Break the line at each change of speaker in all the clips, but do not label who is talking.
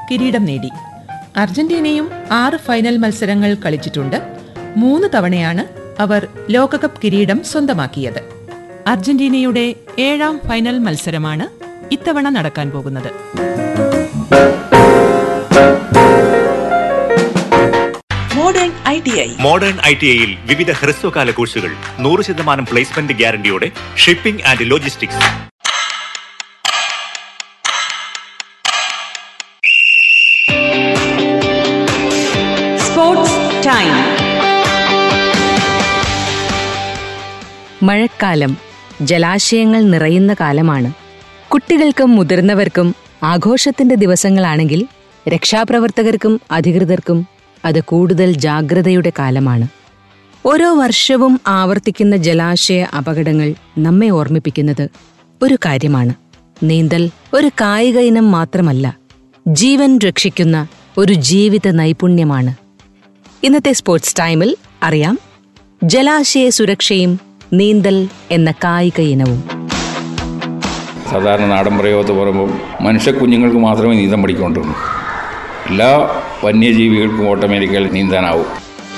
കിരീടം നേടി അർജന്റീനയും ആറ് ഫൈനൽ മത്സരങ്ങൾ കളിച്ചിട്ടുണ്ട് മൂന്ന് തവണയാണ് അവർ ലോകകപ്പ് കിരീടം സ്വന്തമാക്കിയത് അർജന്റീനയുടെ ഏഴാം ഫൈനൽ മത്സരമാണ് ഇത്തവണ നടക്കാൻ പോകുന്നത്
modern I T I
modern I T ഐയിൽ വിവിധ ഹ്രസ്വകാല കോഴ്സുകൾ നൂറ് ശതമാനം പ്ലേസ്മെന്റ് ഗ്യാരണ്ടിയോടെ shipping and logistics
sports time
മഴക്കാലം ജലാശയങ്ങൾ നിറയുന്ന കാലമാണ് കുട്ടികൾക്കും മുതിർന്നവർക്കും ആഘോഷത്തിന്റെ ദിവസങ്ങളാണെങ്കിൽ രക്ഷാപ്രവർത്തകർക്കും അധികൃതർക്കും അത് കൂടുതൽ ജാഗ്രതയുടെ കാലമാണ് ഓരോ വർഷവും ആവർത്തിക്കുന്ന ജലാശയ അപകടങ്ങൾ നമ്മെ ഓർമ്മിപ്പിക്കുന്നത് ഒരു കാര്യമാണ് നീന്തൽ ഒരു കായിക ഇനം മാത്രമല്ല ജീവൻ രക്ഷിക്കുന്ന ഒരു ജീവിത നൈപുണ്യമാണ് ഇന്നത്തെ സ്പോർട്സ് ടൈമിൽ അറിയാം ജലാശയ സുരക്ഷയും നീന്തൽ എന്ന കായിക ഇനവും
സാധാരണ നാടൻ പ്രയോഗത്ത് പറയുമ്പോൾ മനുഷ്യ കുഞ്ഞുങ്ങൾക്ക് മാത്രമേ നീന്തം പഠിക്കൊണ്ടുള്ളൂ എല്ലാ വന്യജീവികൾക്കും ഓട്ടോമാറ്റിക്കൽ നീന്താനാവും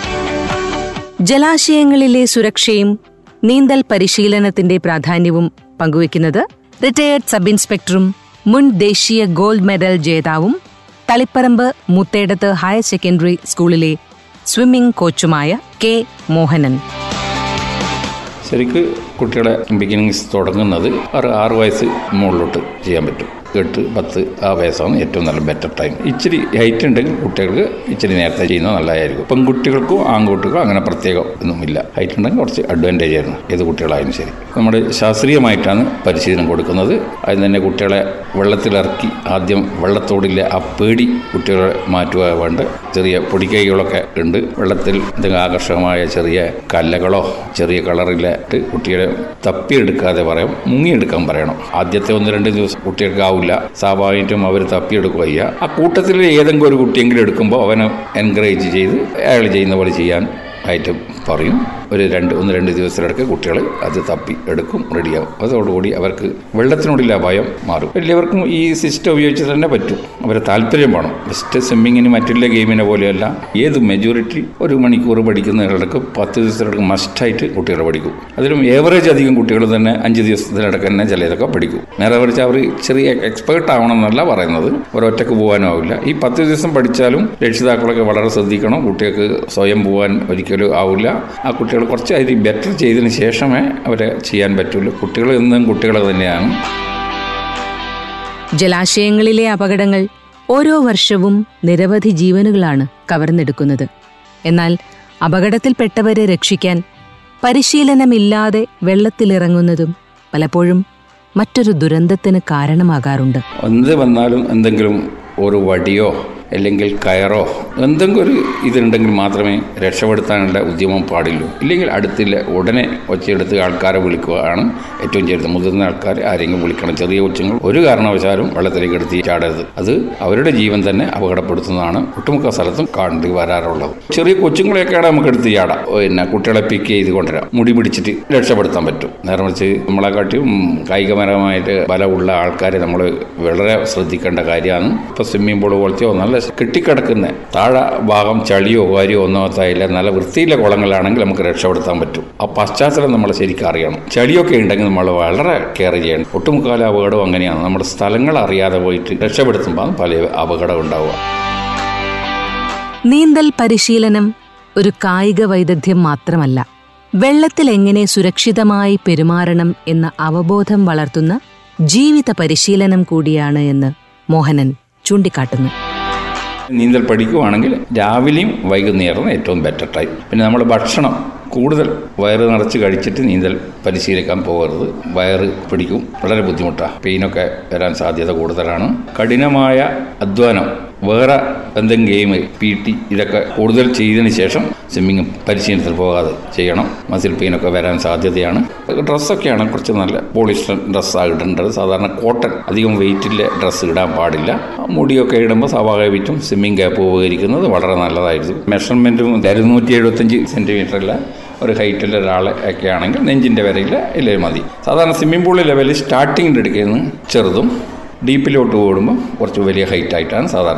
ജലാശയങ്ങളിലെ സുരക്ഷയും നീന്തൽ പരിശീലനത്തിന്റെ പ്രാധാന്യവും പങ്കുവയ്ക്കുന്നത് റിട്ടയേർഡ് സബ് ഇൻസ്പെക്ടറും മുൻ ദേശീയ ഗോൾഡ് മെഡൽ ജേതാവും തളിപ്പറമ്പ് മുത്തേടത്ത് ഹയർ സെക്കൻഡറി സ്കൂളിലെ സ്വിമ്മിംഗ് കോച്ചുമായ കെ മോഹനൻ
ശരിക്ക് കുട്ടികളെ ബിഗിനിങ്സ് തുടങ്ങുന്നത് ഒരു ആറ് വയസ്സ് മുകളിലോട്ട് ചെയ്യാൻ പറ്റും എട്ട് പത്ത് ആ വയസ്സാണ് ഏറ്റവും നല്ല ബെറ്റർ ടൈം ഇച്ചിരി ഹൈറ്റ് ഉണ്ടെങ്കിൽ കുട്ടികൾക്ക് ഇച്ചിരി നേരത്തെ ചെയ്യുന്നത് നല്ലതായിരിക്കും പെൺകുട്ടികൾക്കും ആൺകുട്ടികൾക്കും അങ്ങനെ പ്രത്യേകം ഒന്നുമില്ല ഹൈറ്റ് ഉണ്ടെങ്കിൽ കുറച്ച് അഡ്വാൻറ്റേജ് ആയിരുന്നു ഏത് കുട്ടികളായാലും ശരി നമ്മൾ ശാസ്ത്രീയമായിട്ടാണ് പരിശീലനം കൊടുക്കുന്നത് അതിന് തന്നെ കുട്ടികളെ വെള്ളത്തിലിറക്കി ആദ്യം വെള്ളത്തോടില്ല ആ പേടി കുട്ടികളെ മാറ്റുക വേണ്ട ചെറിയ പൊടിക്കൈകളൊക്കെ ഉണ്ട് വെള്ളത്തിൽ എന്തെങ്കിലും ആകർഷകമായ ചെറിയ കല്ലകളോ ചെറിയ കളറിലായിട്ട് കുട്ടികളെ തപ്പിയെടുക്കാതെ പറയാം മുങ്ങിയെടുക്കാൻ പറയണം ആദ്യത്തെ ഒന്ന് രണ്ട് ദിവസം കുട്ടികൾക്ക് ആവില്ല സ്വാഭാവികമായിട്ടും അവർ തപ്പിയെടുക്കുക ചെയ്യുക ആ കൂട്ടത്തിൽ ഏതെങ്കിലും ഒരു കുട്ടിയെങ്കിലും എടുക്കുമ്പോൾ അവനെ എൻകറേജ് ചെയ്ത് അയാൾ ചെയ്യുന്ന പോലെ ചെയ്യാൻ ആയിട്ട് പറയും ഒരു രണ്ട് ഒന്ന് രണ്ട് ദിവസത്തിലിടക്ക് കുട്ടികൾ അത് തപ്പി എടുക്കും റെഡിയാവും അതോടുകൂടി അവർക്ക് വെള്ളത്തിനോടുള്ള ഭയം മാറും എല്ലാവർക്കും ഈ സിസ്റ്റം ഉപയോഗിച്ച് തന്നെ പറ്റും അവരെ താല്പര്യം വേണം ജസ്റ്റ് സ്വിമ്മിങ്ങിന് മറ്റുള്ള ഗെയിമിനെ പോലെയല്ല ഏത് മെജോറിറ്റി ഒരു മണിക്കൂർ പഠിക്കുന്നവർക്ക് പത്ത് ദിവസത്തിലടക്ക് മസ്റ്റായിട്ട് കുട്ടികൾ പഠിക്കും അതിലും ഏവറേജ് അധികം കുട്ടികൾ തന്നെ അഞ്ച് ദിവസത്തിലടക്ക് തന്നെ ചിലതൊക്കെ പഠിക്കും നേരെ മറിച്ച് അവർ ചെറിയ എക്സ്പേർട്ട് ആവണം എന്നല്ല പറയുന്നത് ഒരൊറ്റക്ക് പോകാനും ആവില്ല ഈ പത്ത് ദിവസം പഠിച്ചാലും രക്ഷിതാക്കളൊക്കെ വളരെ ശ്രദ്ധിക്കണം കുട്ടികൾക്ക് സ്വയം പോകാൻ ഒരിക്കലും ആവില്ല ആ കുട്ടികൾ കുറച്ച് അതിൽ ബെറ്റർ ചെയ്തതിന് ശേഷമേ അവരെ ചെയ്യാൻ പറ്റുള്ളൂ കുട്ടികൾ എന്നും കുട്ടികൾ തന്നെയാണ്
ജലാശയങ്ങളിലെ അപകടങ്ങൾ ഓരോ വർഷവും നിരവധി ജീവനുകളാണ് കവർന്നെടുക്കുന്നത് എന്നാൽ അപകടത്തിൽപ്പെട്ടവരെ രക്ഷിക്കാൻ പരിശീലനമില്ലാതെ വെള്ളത്തിലിറങ്ങുന്നതും പലപ്പോഴും മറ്റൊരു ദുരന്തത്തിന് കാരണമാകാറുണ്ട്
എന്ത് വന്നാലും എന്തെങ്കിലും ഒരു വടിയോ അല്ലെങ്കിൽ കയറോ എന്തെങ്കിലും ഒരു ഇതുണ്ടെങ്കിൽ മാത്രമേ രക്ഷപ്പെടുത്താനുള്ള ഉദ്യമം പാടുള്ളൂ ഇല്ലെങ്കിൽ അടുത്തില്ല ഉടനെ ഒച്ചയെടുത്ത് ആൾക്കാരെ വിളിക്കുകയാണ് ഏറ്റവും ചെറുത് മുതിർന്ന ആൾക്കാർ ആരെങ്കിലും വിളിക്കണം ചെറിയ കൊച്ചുങ്ങൾ ഒരു കാരണവശാലും വെള്ളത്തിലേക്ക് എടുത്ത് ചാടരുത് അത് അവരുടെ ജീവൻ തന്നെ അപകടപ്പെടുത്തുന്നതാണ് ഒട്ടുമുക്ക സ്ഥലത്തും കണ്ടു വരാറുള്ളത് ചെറിയ കൊച്ചുങ്ങളെയൊക്കെയാണ് നമുക്ക് എടുത്ത് ചാടാം പിന്നെ കുട്ടികളെ പിക്ക് ചെയ്ത് കൊണ്ടുവരാം മുടി പിടിച്ചിട്ട് രക്ഷപ്പെടുത്താൻ പറ്റും നേരെ മറിച്ച് നമ്മളെക്കാട്ടിയും കായികപരമായിട്ട് ബലമുള്ള ആൾക്കാരെ നമ്മൾ വളരെ ശ്രദ്ധിക്കേണ്ട കാര്യമാണ് ഇപ്പൊ സ്വിമ്മിംഗ് പൂൾ പോലത്തെയോ നല്ല കെട്ടിക്കിടക്കുന്ന താഴെ ഭാഗം ചളിയോ കാര്യോ ഒന്നോ തായില്ല നല്ല വൃത്തിയിലെ കുളങ്ങളാണെങ്കിൽ നമുക്ക് രക്ഷപ്പെടുത്താൻ പറ്റും ആ പശ്ചാത്തലം നമ്മൾ ശരിക്കും അറിയണം ചളിയൊക്കെ ഉണ്ടെങ്കിൽ നമ്മൾ വളരെ കെയർ ചെയ്യണം ഒട്ടുമുക്കാല അപകടവും അങ്ങനെയാണ് നമ്മുടെ സ്ഥലങ്ങൾ അറിയാതെ പോയിട്ട് രക്ഷപ്പെടുത്തുമ്പോൾ പല അപകടം ഉണ്ടാവുക
നീന്തൽ പരിശീലനം ഒരു കായിക വൈദഗ്ധ്യം മാത്രമല്ല വെള്ളത്തിൽ എങ്ങനെ സുരക്ഷിതമായി പെരുമാറണം എന്ന അവബോധം വളർത്തുന്ന ജീവിത പരിശീലനം കൂടിയാണ് എന്ന് മോഹനൻ ചൂണ്ടിക്കാട്ടുന്നു
നീന്തൽ പഠിക്കുവാണെങ്കിൽ രാവിലെയും വൈകുന്നേരവും ഏറ്റവും ബെറ്റർ ടൈം പിന്നെ നമ്മൾ ഭക്ഷണം കൂടുതൽ വയറ് നിറച്ച് കഴിച്ചിട്ട് നീന്തൽ പരിശീലിക്കാൻ പോകരുത് വയറ് പിടിക്കും വളരെ ബുദ്ധിമുട്ടാണ് പെയിനൊക്കെ വരാൻ സാധ്യത കൂടുതലാണ് കഠിനമായ അധ്വാനം വേറെ എന്തെങ്കിലും ഗെയിം പി ടി ഇതൊക്കെ കൂടുതൽ ചെയ്തതിന് ശേഷം സ്വിമ്മിങ് പരിശീലനത്തിൽ പോകാതെ ചെയ്യണം മസിൽ പെയിനൊക്കെ വരാൻ സാധ്യതയാണ് ഡ്രസ്സൊക്കെയാണ് കുറച്ച് നല്ല പോളിസ്റ്റർ ഡ്രസ്സാണ് ഇടേണ്ടത് സാധാരണ കോട്ടൺ അധികം വെയിറ്റിലെ ഡ്രസ്സ് ഇടാൻ പാടില്ല മുടിയൊക്കെ ഇടുമ്പോൾ സ്വാഭാവികമായിട്ടും സ്വിമ്മിങ് ക്യാപ്പ് ഉപകരിക്കുന്നത് വളരെ നല്ലതായിരിക്കും മെഷർമെൻറ്റും ഇരുന്നൂറ്റി എഴുപത്തഞ്ച് സെൻറ്റിമീറ്ററില്ല ഒരു ഹൈറ്റുള്ള ഒരാളെ ഒക്കെ ആണെങ്കിൽ നെഞ്ചിൻ്റെ വരയിൽ ഇല്ലേ മതി സാധാരണ സ്വിമ്മിംഗ് പൂൾ ലെവൽ സ്റ്റാർട്ടിങ്ങിൻ്റെ എടുക്കുന്നത് ചെറുതും ഡീപ്പിലോട്ട് ഓടുമ്പോൾ കുറച്ച് വലിയ ഹൈറ്റ് ആയിട്ടാണ് സാധാരണ